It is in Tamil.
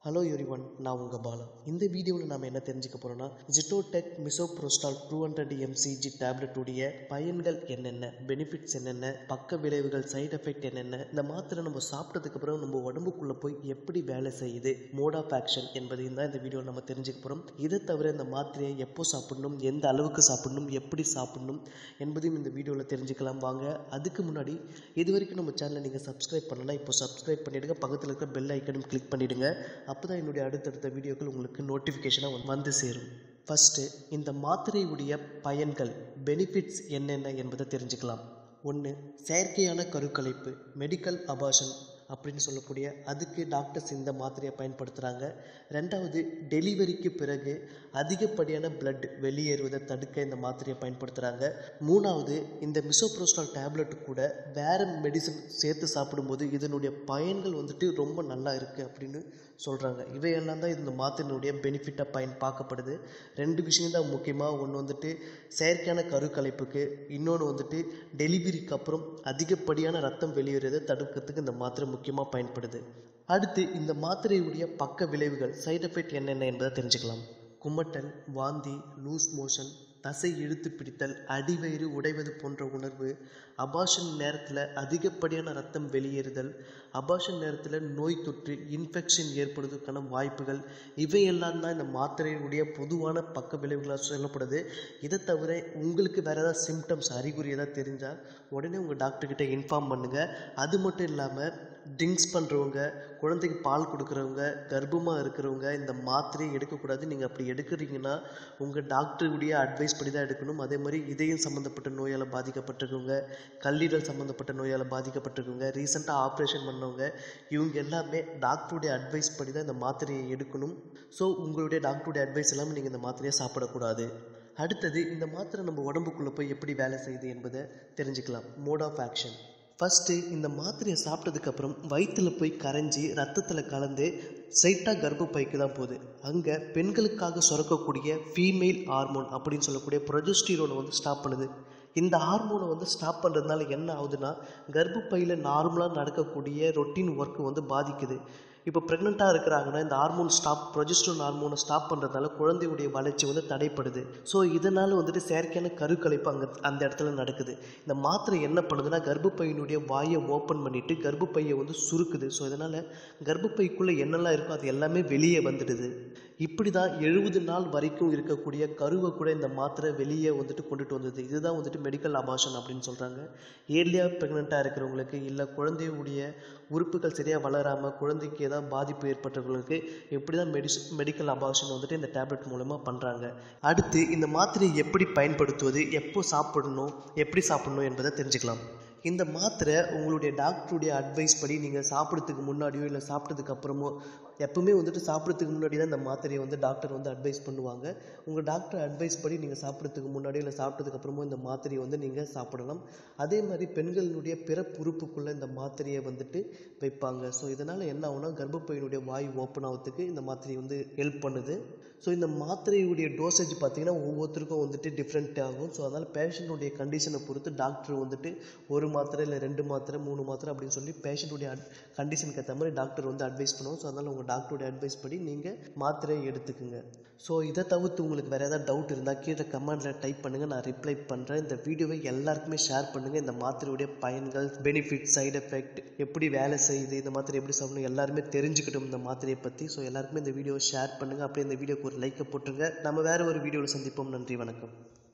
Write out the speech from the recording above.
ஹலோ எவ்ரிவன் நான் உங்கள் பாலா இந்த வீடியோவில் நாம் என்ன தெரிஞ்சுக்க போகிறோம்னா ஜிட்டோடெக் மிசோப்ரோஸ்டால் டூ ஹண்ட்ரட் எம்சிஜி டேப்லெட்டுடைய பயன்கள் என்னென்ன பெனிஃபிட்ஸ் என்னென்ன பக்க விளைவுகள் சைடு எஃபெக்ட் என்னென்ன இந்த மாத்திரை நம்ம சாப்பிட்டதுக்கு அப்புறம் நம்ம உடம்புக்குள்ளே போய் எப்படி வேலை செய்யுது மோட் ஆஃப் ஆக்ஷன் என்பதையும் தான் இந்த வீடியோவில் நம்ம தெரிஞ்சுக்க போகிறோம் இதை தவிர இந்த மாத்திரையை எப்போ சாப்பிடணும் எந்த அளவுக்கு சாப்பிடணும் எப்படி சாப்பிடணும் என்பதையும் இந்த வீடியோவில் தெரிஞ்சுக்கலாம் வாங்க அதுக்கு முன்னாடி இது வரைக்கும் நம்ம சேனலை நீங்கள் சப்ஸ்கிரைப் பண்ணலாம் இப்போ சப்ஸ்கிரைப் பண்ணிவிடுங்க பக்கத்தில் இருக்க பெல் ஐக்கனும் கிளிக் பண்ணிவிடுங்க அப்போ தான் என்னுடைய அடுத்தடுத்த வீடியோக்கள் உங்களுக்கு நோட்டிஃபிகேஷனாக வந்து சேரும் ஃபஸ்ட்டு இந்த மாத்திரையுடைய பயன்கள் பெனிஃபிட்ஸ் என்னென்ன என்பதை தெரிஞ்சுக்கலாம் ஒன்று செயற்கையான கருக்கலைப்பு மெடிக்கல் அபாஷன் அப்படின்னு சொல்லக்கூடிய அதுக்கு டாக்டர்ஸ் இந்த மாத்திரையை பயன்படுத்துகிறாங்க ரெண்டாவது டெலிவரிக்கு பிறகு அதிகப்படியான பிளட் வெளியேறுவதை தடுக்க இந்த மாத்திரையை பயன்படுத்துகிறாங்க மூணாவது இந்த மிசோப்ரோஸ்டால் டேப்லெட் கூட வேறு மெடிசன் சேர்த்து சாப்பிடும்போது இதனுடைய பயன்கள் வந்துட்டு ரொம்ப நல்லா இருக்குது அப்படின்னு சொல்கிறாங்க இவையெல்லாம் தான் இந்த மாத்திரையினுடைய பெனிஃபிட்டாக பயன் பார்க்கப்படுது ரெண்டு விஷயம் தான் முக்கியமாக ஒன்று வந்துட்டு செயற்கையான கருக்கலைப்புக்கு இன்னொன்று வந்துட்டு டெலிவரிக்கு அப்புறம் அதிகப்படியான ரத்தம் வெளியேறதை தடுக்கிறதுக்கு இந்த மாத்திரை முக்கியமாக பயன்படுது அடுத்து இந்த மாத்திரையுடைய பக்க விளைவுகள் சைடு எஃபெக்ட் என்னென்ன என்பதை தெரிஞ்சுக்கலாம் குமட்டல் வாந்தி லூஸ் மோஷன் தசை இழுத்து பிடித்தல் அடிவயிறு உடைவது போன்ற உணர்வு அபாஷன் நேரத்தில் அதிகப்படியான ரத்தம் வெளியேறுதல் அபாஷன் நேரத்தில் நோய் தொற்று இன்ஃபெக்ஷன் ஏற்படுவதற்கான வாய்ப்புகள் இவையெல்லாம் தான் இந்த மாத்திரையினுடைய பொதுவான பக்க விளைவுகளாக சொல்லப்படுது இதை தவிர உங்களுக்கு வேறு ஏதாவது சிம்டம்ஸ் அறிகுறி ஏதாவது தெரிஞ்சால் உடனே உங்கள் டாக்டர்கிட்ட இன்ஃபார்ம் பண்ணுங்கள் அது மட்டும் இல்லாமல் ட்ரிங்க்ஸ் பண்ணுறவங்க குழந்தைக்கு பால் கொடுக்குறவங்க கர்ப்பமாக இருக்கிறவங்க இந்த மாத்திரையை எடுக்கக்கூடாது நீங்கள் அப்படி எடுக்கிறீங்கன்னா உங்கள் டாக்டருடைய அட்வைஸ் படி தான் எடுக்கணும் அதே மாதிரி இதயம் சம்மந்தப்பட்ட நோயால் பாதிக்கப்பட்டிருக்கவங்க கல்லீரல் சம்மந்தப்பட்ட நோயால் பாதிக்கப்பட்டிருக்கவங்க ரீசெண்டாக ஆப்ரேஷன் பண்ணவங்க இவங்க எல்லாமே டாக்டருடைய அட்வைஸ் படி தான் இந்த மாத்திரையை எடுக்கணும் ஸோ உங்களுடைய டாக்டருடைய அட்வைஸ் இல்லாமல் நீங்கள் இந்த மாத்திரையை சாப்பிடக்கூடாது அடுத்தது இந்த மாத்திரை நம்ம உடம்புக்குள்ளே போய் எப்படி வேலை செய்யுது என்பதை தெரிஞ்சுக்கலாம் மோட் ஆஃப் ஆக்ஷன் ஃபஸ்ட்டு இந்த மாத்திரையை சாப்பிட்டதுக்கப்புறம் வயிற்றில் போய் கரைஞ்சி ரத்தத்தில் கலந்து ஸ்ட்ரைட்டாக கர்ப்பப்பைக்கு தான் போகுது அங்கே பெண்களுக்காக சுரக்கக்கூடிய ஃபீமேல் ஹார்மோன் அப்படின்னு சொல்லக்கூடிய ப்ரொஜெஸ்டிரோனை வந்து ஸ்டாப் பண்ணுது இந்த ஹார்மோனை வந்து ஸ்டாப் பண்ணுறதுனால என்ன ஆகுதுன்னா கர்ப்பப்பையில் நார்மலாக நடக்கக்கூடிய ரொட்டீன் ஒர்க்கு வந்து பாதிக்குது இப்போ ப்ரெக்னெண்ட்டாக இருக்கிறாங்கன்னா இந்த ஹார்மோன் ஸ்டாப் ப்ரொஜெஸ்ட்ரோன் ஹார்மோனை ஸ்டாப் பண்ணுறதுனால குழந்தையுடைய வளர்ச்சி வந்து தடைப்படுது ஸோ இதனால் வந்துட்டு செயற்கையான கருக்கலைப்பு அங்கே அந்த இடத்துல நடக்குது இந்த மாத்திரை என்ன பண்ணுதுன்னா கர்ப்பப்பையினுடைய வாயை ஓப்பன் பண்ணிவிட்டு கர்ப்பப்பையை வந்து சுருக்குது ஸோ இதனால் கர்ப்பப்பைக்குள்ளே என்னெல்லாம் இருக்கோ அது எல்லாமே வெளியே வந்துடுது இப்படி தான் எழுபது நாள் வரைக்கும் இருக்கக்கூடிய கருவை கூட இந்த மாத்திரை வெளியே வந்துட்டு கொண்டுட்டு வந்தது இதுதான் வந்துட்டு மெடிக்கல் அபாஷன் அப்படின்னு சொல்கிறாங்க ஏர்லியாக ப்ரெக்னெண்ட்டாக இருக்கிறவங்களுக்கு இல்லை குழந்தையுடைய உறுப்புகள் சரியாக வளராமல் குழந்தைக்கு ஏதாவது பாதிப்பு ஏற்பட்டவங்களுக்கு எப்படி தான் மெடிஸ் மெடிக்கல் அபாஷன் வந்துட்டு இந்த டேப்லெட் மூலமாக பண்ணுறாங்க அடுத்து இந்த மாத்திரையை எப்படி பயன்படுத்துவது எப்போ சாப்பிடணும் எப்படி சாப்பிடணும் என்பதை தெரிஞ்சுக்கலாம் இந்த மாத்திரை உங்களுடைய டாக்டருடைய அட்வைஸ் படி நீங்கள் சாப்பிட்றதுக்கு முன்னாடியோ இல்லை சாப்பிட்டதுக்கு அப்புறமோ எப்பவுமே வந்துட்டு சாப்பிட்றதுக்கு முன்னாடி தான் இந்த மாத்திரையை வந்து டாக்டர் வந்து அட்வைஸ் பண்ணுவாங்க உங்கள் டாக்டர் அட்வைஸ் படி நீங்கள் சாப்பிட்றதுக்கு முன்னாடியோ இல்லை சாப்பிட்டதுக்கு அப்புறமோ இந்த மாத்திரையை வந்து நீங்கள் சாப்பிடலாம் அதே மாதிரி பெண்களினுடைய பிறப்புறுப்புக்குள்ளே இந்த மாத்திரையை வந்துட்டு வைப்பாங்க ஸோ இதனால் என்ன ஆகும்னா கர்ப்பப்பையினுடைய வாய் ஓப்பன் ஆகிறதுக்கு இந்த மாத்திரை வந்து ஹெல்ப் பண்ணுது ஸோ இந்த மாத்திரையுடைய டோசேஜ் பார்த்திங்கன்னா ஒவ்வொருத்தருக்கும் வந்துட்டு டிஃப்ரெண்ட் ஆகும் ஸோ அதனால் பேஷண்ட்டுடைய கண்டிஷனை பொறுத்து டாக்டர் வந்துட்டு ஒரு மாத்திரை இல்லை ரெண்டு மாத்திரை மூணு மாத்திரை அப்படின்னு சொல்லி பேஷண்ட்டுடைய கண்டிஷனுக்கு ஏற்ற மாதிரி டாக்டர் வந்து அட்வைஸ் பண்ணுவோம் ஸோ அதனால் உங்கள் டாக்டருடைய அட்வைஸ் படி நீங்கள் மாத்திரையை எடுத்துக்குங்க ஸோ இதை தவிர்த்து உங்களுக்கு வேறு ஏதாவது டவுட் இருந்தால் கீழே கமெண்டில் டைப் பண்ணுங்கள் நான் ரிப்ளை பண்ணுறேன் இந்த வீடியோவை எல்லாருக்குமே ஷேர் பண்ணுங்கள் இந்த மாத்திரையுடைய பயன்கள் பெனிஃபிட் சைடு எஃபெக்ட் எப்படி வேலை செய்யுது இந்த மாத்திரை எப்படி சாப்பிடணும் எல்லாருமே தெரிஞ்சுக்கிட்டோம் இந்த மாத்திரையை பற்றி ஸோ எல்லாருக்குமே இந்த வீடியோவை ஷேர் பண்ணுங்கள் அப்படியே இந்த வீடியோக்கு ஒரு லைக்கை போட்டுருங்க நம்ம வேறு ஒரு வீடியோவில் சந்திப்போம் நன்றி வணக்கம்